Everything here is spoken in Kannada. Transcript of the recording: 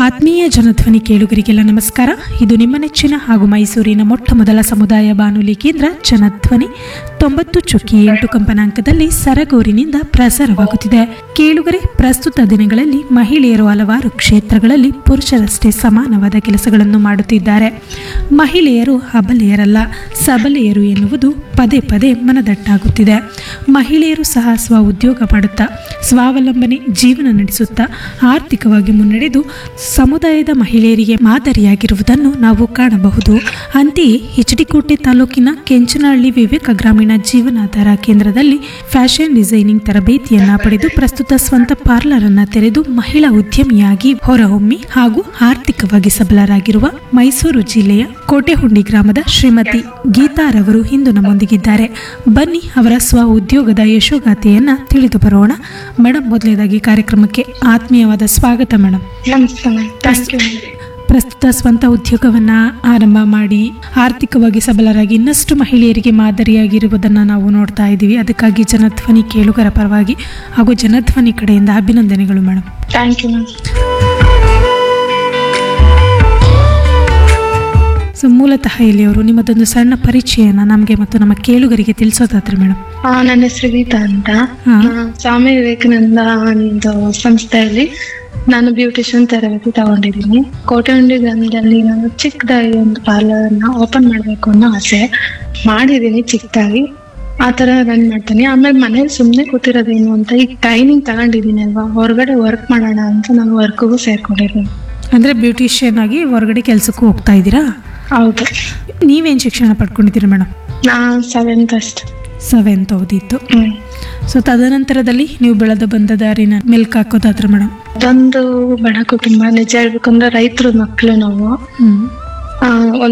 ಆತ್ಮೀಯ ಜನಧ್ವನಿ ಕೇಳುಗರಿಗೆಲ್ಲ ನಮಸ್ಕಾರ ಇದು ನಿಮ್ಮ ನೆಚ್ಚಿನ ಹಾಗೂ ಮೈಸೂರಿನ ಮೊಟ್ಟ ಮೊದಲ ಸಮುದಾಯ ಬಾನುಲಿ ಕೇಂದ್ರ ಜನಧ್ವನಿ ತೊಂಬತ್ತು ಚುಕ್ಕಿ ಎಂಟು ಕಂಪನಾಂಕದಲ್ಲಿ ಸರಗೂರಿನಿಂದ ಪ್ರಸಾರವಾಗುತ್ತಿದೆ ಕೇಳುಗರೆ ಪ್ರಸ್ತುತ ದಿನಗಳಲ್ಲಿ ಮಹಿಳೆಯರು ಹಲವಾರು ಕ್ಷೇತ್ರಗಳಲ್ಲಿ ಪುರುಷರಷ್ಟೇ ಸಮಾನವಾದ ಕೆಲಸಗಳನ್ನು ಮಾಡುತ್ತಿದ್ದಾರೆ ಮಹಿಳೆಯರು ಅಬಲೆಯರಲ್ಲ ಸಬಲೆಯರು ಎನ್ನುವುದು ಪದೇ ಪದೇ ಮನದಟ್ಟಾಗುತ್ತಿದೆ ಮಹಿಳೆಯರು ಸಹ ಸ್ವ ಉದ್ಯೋಗ ಮಾಡುತ್ತಾ ಸ್ವಾವಲಂಬನೆ ಜೀವನ ನಡೆಸುತ್ತಾ ಆರ್ಥಿಕವಾಗಿ ಮುನ್ನಡೆದು ಸಮುದಾಯದ ಮಹಿಳೆಯರಿಗೆ ಮಾದರಿಯಾಗಿರುವುದನ್ನು ನಾವು ಕಾಣಬಹುದು ಅಂತೆಯೇ ಎಚ್ ಡಿ ಕೋಟೆ ತಾಲೂಕಿನ ಕೆಂಚನಹಳ್ಳಿ ವಿವೇಕ ಗ್ರಾಮೀಣ ಜೀವನಾಧಾರ ಕೇಂದ್ರದಲ್ಲಿ ಫ್ಯಾಷನ್ ಡಿಸೈನಿಂಗ್ ತರಬೇತಿಯನ್ನ ಪಡೆದು ಪ್ರಸ್ತುತ ಸ್ವಂತ ಪಾರ್ಲರ್ ಅನ್ನ ತೆರೆದು ಮಹಿಳಾ ಉದ್ಯಮಿಯಾಗಿ ಹೊರಹೊಮ್ಮಿ ಹಾಗೂ ಆರ್ಥಿಕವಾಗಿ ಸಬಲರಾಗಿರುವ ಮೈಸೂರು ಜಿಲ್ಲೆಯ ಕೋಟೆಹುಂಡಿ ಗ್ರಾಮದ ಶ್ರೀಮತಿ ಗೀತಾರವರು ಇಂದು ನಮ್ಮೊಂದಿಗಿದ್ದಾರೆ ಬನ್ನಿ ಅವರ ಸ್ವ ಉದ್ಯೋಗದ ಯಶೋಗಾಥೆಯನ್ನ ತಿಳಿದು ಬರೋಣ ಮೇಡಮ್ ಮೊದಲನೇದಾಗಿ ಕಾರ್ಯಕ್ರಮಕ್ಕೆ ಆತ್ಮೀಯವಾದ ಸ್ವಾಗತ ಮೇಡಮ್ ನಮಸ್ತೆ ಮ್ಯಾಮ್ ಥ್ಯಾಂಕ್ ಯು ಪ್ರಸ್ತುತ ಸ್ವಂತ ಉದ್ಯೋಗವನ್ನ ಆರಂಭ ಮಾಡಿ ಆರ್ಥಿಕವಾಗಿ ಸಬಲರಾಗಿ ಇನ್ನಷ್ಟು ಮಹಿಳೆಯರಿಗೆ ಮಾದರಿಯಾಗಿರುವುದನ್ನು ನಾವು ನೋಡ್ತಾ ಇದ್ದೀವಿ ಅದಕ್ಕಾಗಿ ಜನಧ್ವನಿ ಕೇಳುಗರ ಪರವಾಗಿ ಹಾಗೂ ಜನಧ್ವನಿ ಕಡೆಯಿಂದ ಅಭಿನಂದನೆಗಳು madam thank you ma'am so ಮೂಲತಃ ಇಲ್ಲಿಯವರು ನಿಮ್ಮದೊಂದು ಸಣ್ಣ ಪರಿಚಯನ ನಮಗೆ ಮತ್ತು ನಮ್ಮ ಕೇಳುಗರಿಗೆ ತಿಳಿಸೋದಾದ್ರೆ ಮೇಡಮ್ ನನ್ನ ಹೆಸರು ಗೀತಾ ಅಂತ ಹಾ. ಆ, ಸ್ವಾಮಿ ವಿವೇಕಾನಂದ ಒಂದು ಸಂಸ್ಥೆಯಲ್ಲಿ ನಾನು ಬ್ಯೂಟಿಷಿಯನ್ ತರಬೇತಿ ತಗೊಂಡಿದ್ದೀನಿ ಕೋಟೆಹುಂಡಿ ಗ್ರಾಮದಲ್ಲಿ ನಾನು ಚಿಕ್ಕದಾಗಿ ಒಂದು ಪಾರ್ಲರ್ ನ ಓಪನ್ ಮಾಡ್ಬೇಕು ಅನ್ನೋ ಆಸೆ ಮಾಡಿದ್ದೀನಿ ಚಿಕ್ಕದಾಗಿ ಆ ತರ ರನ್ ಮಾಡ್ತೀನಿ ಆಮೇಲೆ ಮನೇಲಿ ಸುಮ್ಮನೆ ಕೂತಿರೋದೇನು ಅಂತ ಈಗ ಟ್ರೈನಿಂಗ್ ತಗೊಂಡಿದ್ದೀನಿ ಅಲ್ವಾ ಹೊರಗಡೆ ವರ್ಕ್ ಮಾಡೋಣ ಅಂತ ನಾನು ವರ್ಕ್ಗೂ ಸೇರ್ಕೊಂಡಿದ್ದೀನಿ ಅಂದ್ರೆ ಬ್ಯೂಟಿಷಿಯನ್ ಆಗಿ ಹೊರಗಡೆ ಕೆಲಸಕ್ಕೂ ಹೋಗ್ತಾ ಇದ್ದೀರಾ ಹೌದು ನೀವೇನು ಶಿಕ್ಷಣ ಪಡ್ಕೊಂಡಿದ್ದೀರಾ ಮೇಡಮ್ ನಾ ಸೆವೆಂತ್ ಅಷ್ಟೆ ಸೆವೆಂತ್ ಓದಿತ್ತು ಹ್ಮ್ ಸೊ ತದನಂತರದಲ್ಲಿ ನೀವು ಬೆಳೆದ ಬಂದ ದಾರಿನ ಮೆಲ್ಕ್ ಹಾಕೋದಾದ್ರೆ ಮೇಡಮ್ ಅದೊಂದು ಬಡ ಕುಟುಂಬ ನಿಜ ಹೇಳ್ಬೇಕಂದ್ರೆ ರೈತರ ಮಕ್ಕಳು ನಾವು ಹ್ಮ್ ಆ,